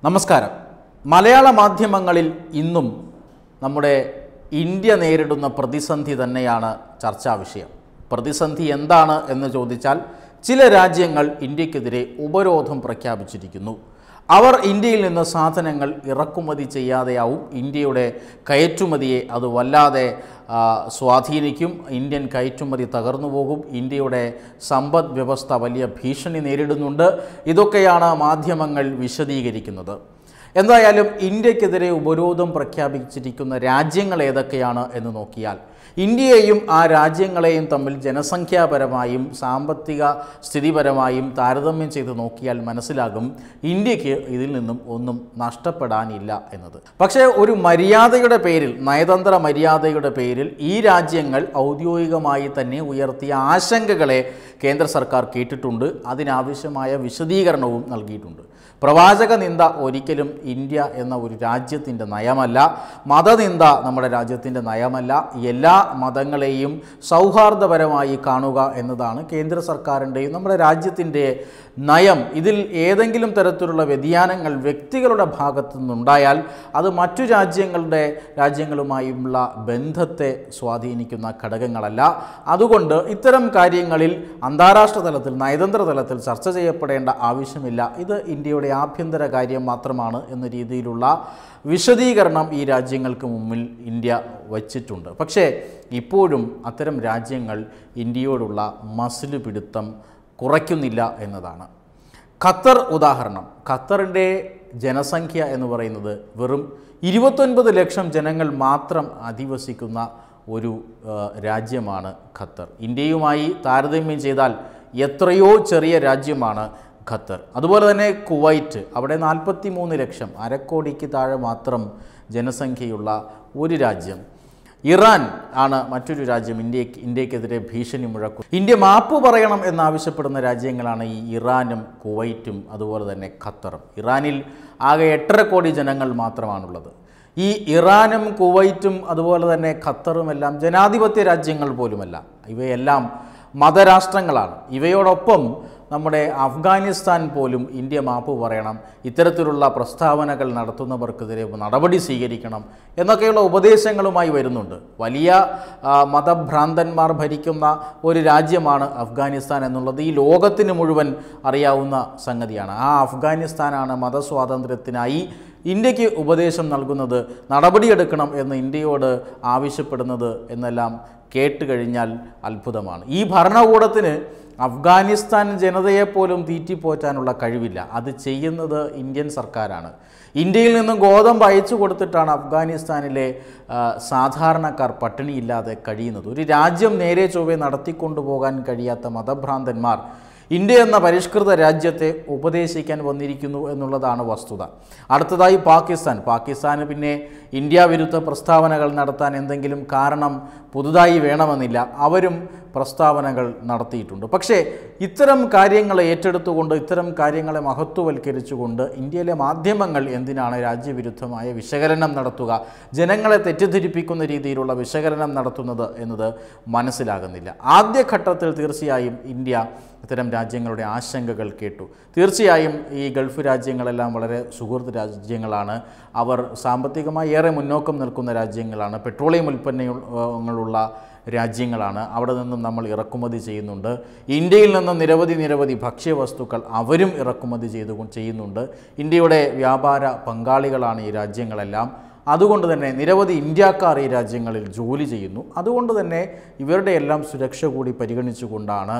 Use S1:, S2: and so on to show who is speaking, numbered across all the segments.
S1: നമസ്കാരം മലയാള മാധ്യമങ്ങളിൽ ഇന്നും നമ്മുടെ ഇന്ത്യ നേരിടുന്ന പ്രതിസന്ധി തന്നെയാണ് ചർച്ചാ വിഷയം പ്രതിസന്ധി എന്താണ് എന്ന് ചോദിച്ചാൽ ചില രാജ്യങ്ങൾ ഇന്ത്യക്കെതിരെ ഉപരോധം പ്രഖ്യാപിച്ചിരിക്കുന്നു അവർ ഇന്ത്യയിൽ നിന്ന് സാധനങ്ങൾ ഇറക്കുമതി ചെയ്യാതെയാവും ഇന്ത്യയുടെ കയറ്റുമതിയെ അത് വല്ലാതെ ആ, സ്വാധീനിക്കും ഇന്ത്യൻ കയറ്റുമതി തകർന്നു പോകും ഇന്ത്യയുടെ സമ്പദ് വ്യവസ്ഥ വലിയ ഭീഷണി നേരിടുന്നുണ്ട് ഇതൊക്കെയാണ് മാധ്യമങ്ങൾ വിശദീകരിക്കുന്നത് എന്തായാലും ഇന്ത്യക്കെതിരെ ഉപരോധം പ്രഖ്യാപിച്ചിരിക്കുന്ന രാജ്യങ്ങൾ ഏതൊക്കെയാണ് എന്ന് നോക്കിയാൽ ഇന്ത്യയെയും ആ രാജ്യങ്ങളെയും തമ്മിൽ ജനസംഖ്യാപരമായും സാമ്പത്തിക സ്ഥിതിപരമായും താരതമ്യം ചെയ്ത് നോക്കിയാൽ മനസ്സിലാകും ഇന്ത്യക്ക് ഇതിൽ നിന്നും ഒന്നും നഷ്ടപ്പെടാനില്ല എന്നത് പക്ഷേ ഒരു മര്യാദയുടെ പേരിൽ നയതന്ത്ര മര്യാദയുടെ പേരിൽ ഈ രാജ്യങ്ങൾ ഔദ്യോഗികമായി തന്നെ ഉയർത്തിയ ആശങ്കകളെ കേന്ദ്ര സർക്കാർ കേട്ടിട്ടുണ്ട് അതിനാവശ്യമായ വിശദീകരണവും നൽകിയിട്ടുണ്ട് പ്രവാചക നിന്ദ ഒരിക്കലും ഇന്ത്യ എന്ന ഒരു രാജ്യത്തിൻ്റെ നയമല്ല മതനിന്ദ നമ്മുടെ രാജ്യത്തിൻ്റെ നയമല്ല എല്ലാ മതങ്ങളെയും സൗഹാർദ്ദപരമായി കാണുക എന്നതാണ് കേന്ദ്ര സർക്കാരിൻ്റെയും നമ്മുടെ രാജ്യത്തിൻ്റെ നയം ഇതിൽ ഏതെങ്കിലും തരത്തിലുള്ള വ്യതിയാനങ്ങൾ വ്യക്തികളുടെ ഭാഗത്തു നിന്നുണ്ടായാൽ അത് മറ്റു രാജ്യങ്ങളുടെ രാജ്യങ്ങളുമായുള്ള ബന്ധത്തെ സ്വാധീനിക്കുന്ന ഘടകങ്ങളല്ല അതുകൊണ്ട് ഇത്തരം കാര്യങ്ങളിൽ അന്താരാഷ്ട്ര തലത്തിൽ നയതന്ത്ര തലത്തിൽ ചർച്ച ചെയ്യപ്പെടേണ്ട ആവശ്യമില്ല ഇത് ഇന്ത്യയുടെ ആഭ്യന്തര കാര്യം മാത്രമാണ് എന്ന രീതിയിലുള്ള വിശദീകരണം ഈ രാജ്യങ്ങൾക്ക് മുമ്പിൽ ഇന്ത്യ വച്ചിട്ടുണ്ട് പക്ഷേ ഇപ്പോഴും അത്തരം രാജ്യങ്ങൾ ഇന്ത്യയോടുള്ള മസില് പിടുത്തം കുറയ്ക്കുന്നില്ല എന്നതാണ് ഖത്തർ ഉദാഹരണം ഖത്തറിൻ്റെ ജനസംഖ്യ എന്ന് പറയുന്നത് വെറും ഇരുപത്തൊൻപത് ലക്ഷം ജനങ്ങൾ മാത്രം അധിവസിക്കുന്ന ഒരു ആ, രാജ്യമാണ് ഖത്തർ ഇന്ത്യയുമായി താരതമ്യം ചെയ്താൽ എത്രയോ ചെറിയ രാജ്യമാണ് ഖത്തർ അതുപോലെ തന്നെ കുവൈറ്റ് അവിടെ നാൽപ്പത്തി മൂന്ന് ലക്ഷം അരക്കോടിക്ക് താഴെ മാത്രം ജനസംഖ്യയുള്ള ഒരു രാജ്യം ഇറാൻ ആണ് മറ്റൊരു രാജ്യം ഇന്ത്യക്ക് ഇന്ത്യക്കെതിരെ ഭീഷണി മുഴക്കും ഇന്ത്യ മാപ്പ് പറയണം എന്നാവശ്യപ്പെടുന്ന രാജ്യങ്ങളാണ് ഈ ഇറാനും കുവൈറ്റും അതുപോലെ തന്നെ ഖത്തറും ഇറാനിൽ ആകെ എട്ടര കോടി ജനങ്ങൾ മാത്രമാണുള്ളത് ഈ ഇറാനും കുവൈറ്റും അതുപോലെ തന്നെ ഖത്തറും എല്ലാം ജനാധിപത്യ രാജ്യങ്ങൾ പോലുമല്ല ഇവയെല്ലാം മതരാഷ്ട്രങ്ങളാണ് ഇവയോടൊപ്പം നമ്മുടെ അഫ്ഗാനിസ്ഥാൻ പോലും ഇന്ത്യ മാപ്പ് പറയണം ഇത്തരത്തിലുള്ള പ്രസ്താവനകൾ നടത്തുന്നവർക്കെതിരെ നടപടി സ്വീകരിക്കണം എന്നൊക്കെയുള്ള ഉപദേശങ്ങളുമായി വരുന്നുണ്ട് വലിയ ആ, മതഭ്രാന്തന്മാർ ഭരിക്കുന്ന ഒരു രാജ്യമാണ് അഫ്ഗാനിസ്ഥാൻ എന്നുള്ളത് ഈ ലോകത്തിന് മുഴുവൻ അറിയാവുന്ന സംഗതിയാണ് ആ അഫ്ഗാനിസ്ഥാനാണ് മതസ്വാതന്ത്ര്യത്തിനായി ഇന്ത്യക്ക് ഉപദേശം നൽകുന്നത് നടപടിയെടുക്കണം എന്ന് ഇന്ത്യയോട് ആവശ്യപ്പെടുന്നത് എന്നെല്ലാം കേട്ട് കഴിഞ്ഞാൽ അത്ഭുതമാണ് ഈ ഭരണകൂടത്തിന് അഫ്ഗാനിസ്ഥാൻ ജനതയെപ്പോലും തീറ്റിപ്പോറ്റാനുള്ള കഴിവില്ല അത് ചെയ്യുന്നത് ഇന്ത്യൻ സർക്കാരാണ് ഇന്ത്യയിൽ നിന്നും ഗോതമ്പ് അയച്ചു കൊടുത്തിട്ടാണ് അഫ്ഗാനിസ്ഥാനിലെ ആ, സാധാരണക്കാർ പട്ടിണിയില്ലാതെ കഴിയുന്നത് ഒരു രാജ്യം നേരെ ചൊവ്വെ നടത്തിക്കൊണ്ടുപോകാൻ കഴിയാത്ത മതഭ്രാന്തന്മാർ ഇന്ത്യ എന്ന പരിഷ്കൃത രാജ്യത്തെ ഉപദേശിക്കാൻ വന്നിരിക്കുന്നു എന്നുള്ളതാണ് വസ്തുത അടുത്തതായി പാകിസ്ഥാൻ പാകിസ്ഥാന് പിന്നെ ഇന്ത്യ വിരുദ്ധ പ്രസ്താവനകൾ നടത്താൻ എന്തെങ്കിലും കാരണം പുതുതായി വേണമെന്നില്ല അവരും പ്രസ്താവനകൾ നടത്തിയിട്ടുണ്ട് പക്ഷേ ഇത്തരം കാര്യങ്ങളെ ഏറ്റെടുത്തുകൊണ്ട് ഇത്തരം കാര്യങ്ങളെ മഹത്വവൽക്കരിച്ചുകൊണ്ട് ഇന്ത്യയിലെ മാധ്യമങ്ങൾ എന്തിനാണ് രാജ്യവിരുദ്ധമായ വിശകലനം നടത്തുക ജനങ്ങളെ തെറ്റിദ്ധരിപ്പിക്കുന്ന രീതിയിലുള്ള വിശകലനം നടത്തുന്നത് എന്നത് മനസ്സിലാകുന്നില്ല ആദ്യഘട്ടത്തിൽ തീർച്ചയായും ഇന്ത്യ ഇത്തരം രാജ്യങ്ങളുടെ ആശങ്കകൾ കേട്ടു തീർച്ചയായും ഈ ഗൾഫ് രാജ്യങ്ങളെല്ലാം വളരെ സുഹൃത്ത് രാജ്യങ്ങളാണ് അവർ സാമ്പത്തികമായി ഏറെ മുന്നോക്കം നിൽക്കുന്ന രാജ്യങ്ങളാണ് പെട്രോളിയം ഉൽപ്പന്നങ്ങളുള്ള രാജ്യങ്ങളാണ് അവിടെ നിന്നും നമ്മൾ ഇറക്കുമതി ചെയ്യുന്നുണ്ട് ഇന്ത്യയിൽ നിന്നും നിരവധി നിരവധി ഭക്ഷ്യവസ്തുക്കൾ അവരും ഇറക്കുമതി ചെയ്തു ചെയ്യുന്നുണ്ട് ഇന്ത്യയുടെ വ്യാപാര പങ്കാളികളാണ് ഈ രാജ്യങ്ങളെല്ലാം അതുകൊണ്ട് തന്നെ നിരവധി ഇന്ത്യക്കാർ ഈ രാജ്യങ്ങളിൽ ജോലി ചെയ്യുന്നു അതുകൊണ്ട് തന്നെ ഇവരുടെ എല്ലാം സുരക്ഷ കൂടി പരിഗണിച്ചുകൊണ്ടാണ്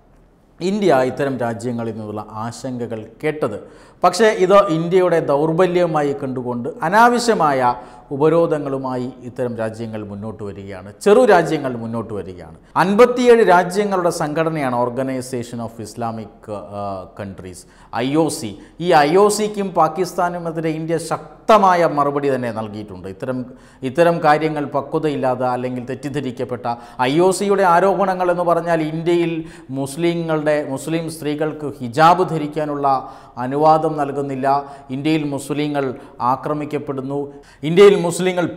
S1: ഇന്ത്യ ഇത്തരം രാജ്യങ്ങളിൽ നിന്നുള്ള ആശങ്കകൾ കേട്ടത് പക്ഷേ ഇത് ഇന്ത്യയുടെ ദൗർബല്യമായി കണ്ടുകൊണ്ട് അനാവശ്യമായ ഉപരോധങ്ങളുമായി ഇത്തരം രാജ്യങ്ങൾ മുന്നോട്ട് വരികയാണ് ചെറു രാജ്യങ്ങൾ മുന്നോട്ട് വരികയാണ് അൻപത്തിയേഴ് രാജ്യങ്ങളുടെ സംഘടനയാണ് organisation of Islamic countries I O C ഈ ഐ ഒ സിക്കും പാകിസ്ഥാനുമെതിരെ ഇന്ത്യ ശക്തമായ മറുപടി തന്നെ നൽകിയിട്ടുണ്ട് ഇത്തരം ഇത്തരം കാര്യങ്ങൾ പക്വതയില്ലാതെ അല്ലെങ്കിൽ തെറ്റിദ്ധരിക്കപ്പെട്ട ഐ ഒ സിയുടെ ആരോപണങ്ങൾ എന്ന് പറഞ്ഞാൽ ഇന്ത്യയിൽ മുസ്ലിങ്ങളുടെ മുസ്ലിം സ്ത്രീകൾക്ക് ഹിജാബ് ധരിക്കാനുള്ള അനുവാദം നൽകുന്നില്ല ഇന്ത്യയിൽ മുസ്ലിങ്ങൾ ആക്രമിക്കപ്പെടുന്നു ഇന്ത്യയിൽ മുസ്ലിങ്ങൾ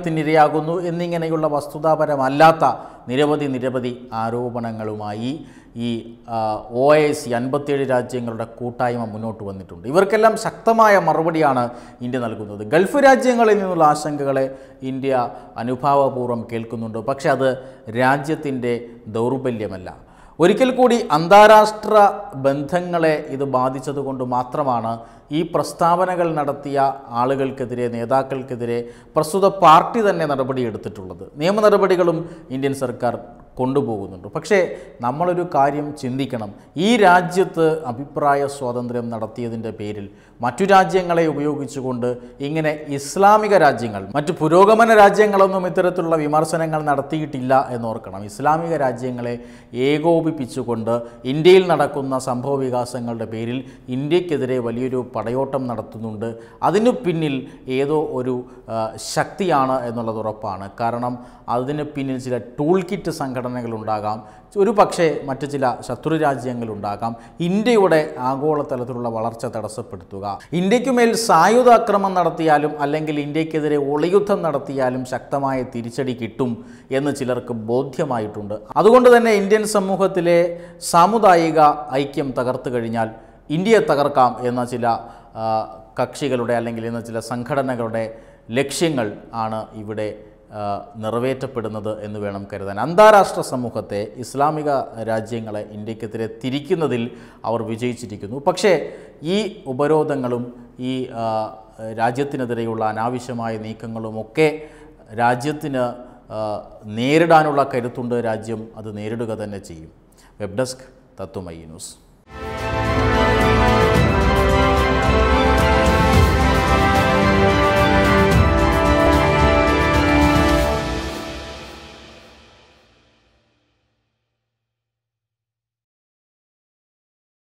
S1: പീഡനത്തിനിരയാകുന്നു എന്നിങ്ങനെയുള്ള വസ്തുതാപരമല്ലാത്ത നിരവധി നിരവധി ആരോപണങ്ങളുമായി ഈ ഒ ഐ സി അൻപത്തിയേഴ് രാജ്യങ്ങളുടെ കൂട്ടായ്മ മുന്നോട്ട് വന്നിട്ടുണ്ട് ഇവർക്കെല്ലാം ശക്തമായ മറുപടിയാണ് ഇന്ത്യ നൽകുന്നത് ഗൾഫ് രാജ്യങ്ങളിൽ നിന്നുള്ള ആശങ്കകളെ ഇന്ത്യ അനുഭാവപൂർവ്വം കേൾക്കുന്നുണ്ട് പക്ഷേ അത് രാജ്യത്തിൻ്റെ ദൗർബല്യമല്ല ഒരിക്കൽ കൂടി അന്താരാഷ്ട്ര ബന്ധങ്ങളെ ഇത് ബാധിച്ചതുകൊണ്ട് മാത്രമാണ് ഈ പ്രസ്താവനകൾ നടത്തിയ ആളുകൾക്കെതിരെ നേതാക്കൾക്കെതിരെ പ്രസ്തുത പാർട്ടി തന്നെ നടപടിയെടുത്തിട്ടുള്ളത് നിയമ നടപടികളും ഇന്ത്യൻ സർക്കാർ കൊണ്ടുപോകുന്നുണ്ട് പക്ഷേ നമ്മളൊരു കാര്യം ചിന്തിക്കണം ഈ രാജ്യത്ത് അഭിപ്രായ സ്വാതന്ത്ര്യം നടത്തിയതിൻ്റെ പേരിൽ മറ്റു രാജ്യങ്ങളെ ഉപയോഗിച്ചുകൊണ്ട് ഇങ്ങനെ ഇസ്ലാമിക രാജ്യങ്ങൾ മറ്റു പുരോഗമന രാജ്യങ്ങളൊന്നും ഇത്തരത്തിലുള്ള വിമർശനങ്ങൾ നടത്തിയിട്ടില്ല എന്നോർക്കണം ഇസ്ലാമിക രാജ്യങ്ങളെ ഏകോപിപ്പിച്ചുകൊണ്ട് ഇന്ത്യയിൽ നടക്കുന്ന സംഭവ വികാസങ്ങളുടെ പേരിൽ ഇന്ത്യക്കെതിരെ വലിയൊരു പടയോട്ടം നടത്തുന്നുണ്ട് അതിനു പിന്നിൽ ഏതോ ഒരു ആ, ശക്തിയാണ് എന്നുള്ളത് ഉറപ്പാണ് കാരണം അതിന് പിന്നിൽ ചില ടൂൾ കിറ്റ് സംഘടനകളുണ്ടാകാം ഒരു പക്ഷേ മറ്റു ചില ശത്രു രാജ്യങ്ങളുണ്ടാകാം ഇന്ത്യയുടെ ആഗോളതലത്തിലുള്ള വളർച്ച തടസ്സപ്പെടുത്തുക ഇന്ത്യക്കുമേൽ സായുധ ആക്രമണം നടത്തിയാലും അല്ലെങ്കിൽ ഇന്ത്യക്കെതിരെ ഒളിയുദ്ധം നടത്തിയാലും ശക്തമായ തിരിച്ചടി കിട്ടും എന്ന് ചിലർക്ക് ബോധ്യമായിട്ടുണ്ട് അതുകൊണ്ട് തന്നെ ഇന്ത്യൻ സമൂഹത്തിലെ സാമുദായിക ഐക്യം തകർത്തു കഴിഞ്ഞാൽ ഇന്ത്യയെ തകർക്കാം എന്ന ചില ആ, കക്ഷികളുടെ അല്ലെങ്കിൽ എന്ന ചില സംഘടനകളുടെ ലക്ഷ്യങ്ങൾ ആണ് ഇവിടെ ആ, നിറവേറ്റപ്പെടുന്നത് എന്ന് വേണം കരുതാൻ അന്താരാഷ്ട്ര സമൂഹത്തെ ഇസ്ലാമിക രാജ്യങ്ങളെ ഇന്ത്യക്കെതിരെ തിരിക്കുന്നതിൽ അവർ വിജയിച്ചിരിക്കുന്നു പക്ഷേ ഈ ഉപരോധങ്ങളും ഈ ആ, രാജ്യത്തിനെതിരെയുള്ള അനാവശ്യമായ നീക്കങ്ങളുമൊക്കെ രാജ്യത്തിന് ആ, നേരിടാനുള്ള കരുത്തുണ്ട് രാജ്യം അത് നേരിടുക തന്നെ ചെയ്യും വെബ് ഡെസ്ക് തത്വമയി ന്യൂസ്